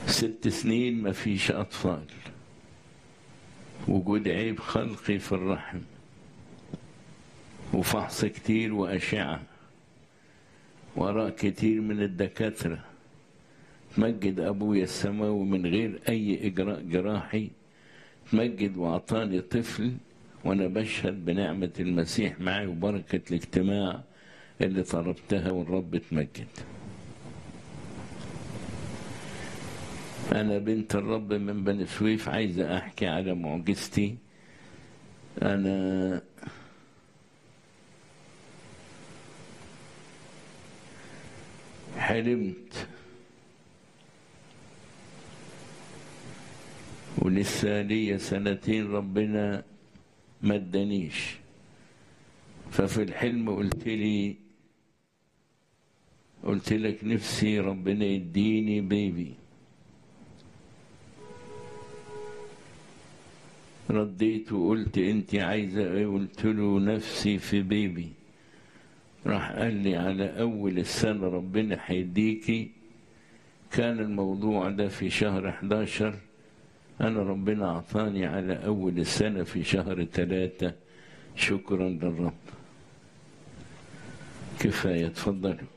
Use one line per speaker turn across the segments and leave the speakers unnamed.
ست سنين ما فيش أطفال وجود عيب خلقي في الرحم وفحص كتير وأشعة وراء كتير من الدكاترة تمجد أبويا السماوي من غير أي إجراء جراحي تمجد وأعطاني طفل وأنا بشهد بنعمة المسيح معي وبركة الاجتماع اللي طلبتها والرب تمجد أنا بنت الرب من بني سويف عايزة أحكي على معجزتي أنا حلمت ولسه ليا سنتين ربنا ما ادانيش ففي الحلم قلت لي قلت لك نفسي ربنا يديني بيبي رديت وقلت انت عايزه ايه قلت له نفسي في بيبي راح قال لي على اول السنه ربنا هيديكي كان الموضوع ده في شهر 11 انا ربنا اعطاني على اول السنه في شهر ثلاثة شكرا للرب كفايه تفضلوا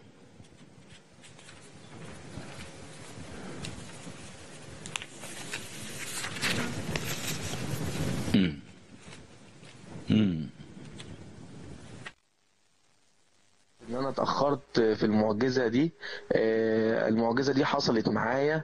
مم. مم.
ان انا اتاخرت في المعجزه دي آه، المعجزه دي حصلت معايا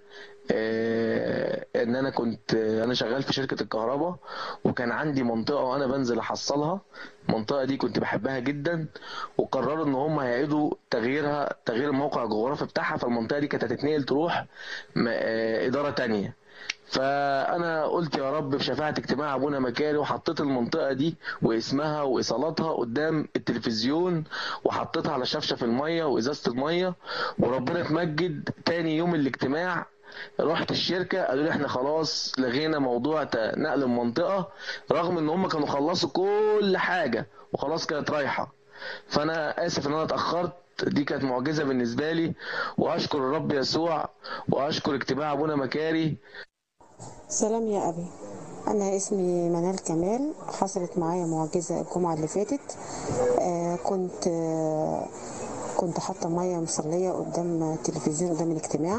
آه، ان انا كنت انا شغال في شركه الكهرباء وكان عندي منطقه وانا بنزل احصلها المنطقه دي كنت بحبها جدا وقرروا ان هم هيعيدوا تغييرها تغيير الموقع الجغرافي بتاعها فالمنطقه دي كانت هتتنقل تروح م- آه، اداره تانية فانا قلت يا رب بشفاعه اجتماع ابونا مكاري وحطيت المنطقه دي واسمها وايصالاتها قدام التلفزيون وحطيتها على شفشف الميه وازازه الميه وربنا اتمجد تاني يوم الاجتماع رحت الشركه قالوا لي احنا خلاص لغينا موضوع ت- نقل المنطقه رغم ان هم كانوا خلصوا كل حاجه وخلاص كانت رايحه فانا اسف ان انا اتاخرت دي كانت معجزه بالنسبه لي واشكر الرب يسوع واشكر اجتماع ابونا مكاري
سلام يا أبي أنا اسمي منال كمال حصلت معايا معجزة الجمعة اللي فاتت آه كنت آه كنت حاطة مية مصلية قدام التلفزيون قدام الاجتماع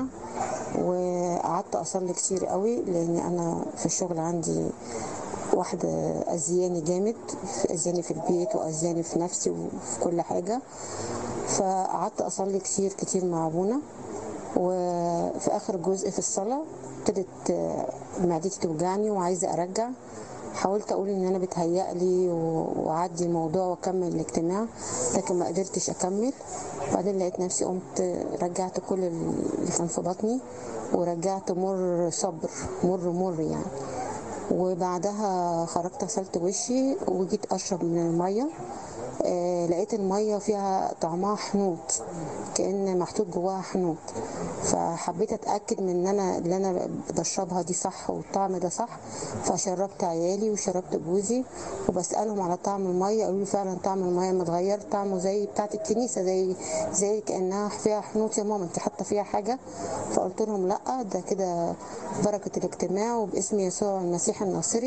وقعدت أصلي كتير قوي لأن أنا في الشغل عندي واحدة أذياني جامد أذياني في البيت وأذياني في نفسي وفي كل حاجة فقعدت أصلي كتير كتير مع أبونا وفي اخر جزء في الصلاه ابتدت آه، معدتي توجعني وعايزه ارجع حاولت اقول ان انا بتهيألي و- واعدي الموضوع واكمل الاجتماع لكن ما قدرتش اكمل بعدين لقيت نفسي قمت رجعت كل اللي كان في بطني ورجعت مر صبر مر مر يعني وبعدها خرجت غسلت وشي وجيت اشرب من الميه آه لقيت الميه فيها طعمها حنوط كان محطوط جواها حنوط فحبيت اتاكد من ان انا اللي انا بشربها دي صح والطعم ده صح فشربت عيالي وشربت جوزي وبسالهم على طعم الميه قالوا لي فعلا طعم الميه متغير طعمه زي بتاعه الكنيسه زي زي كانها فيها حنوط يا ماما انت حاطه فيها حاجه فقلت لهم لا ده كده بركه الاجتماع وباسم يسوع المسيح الناصري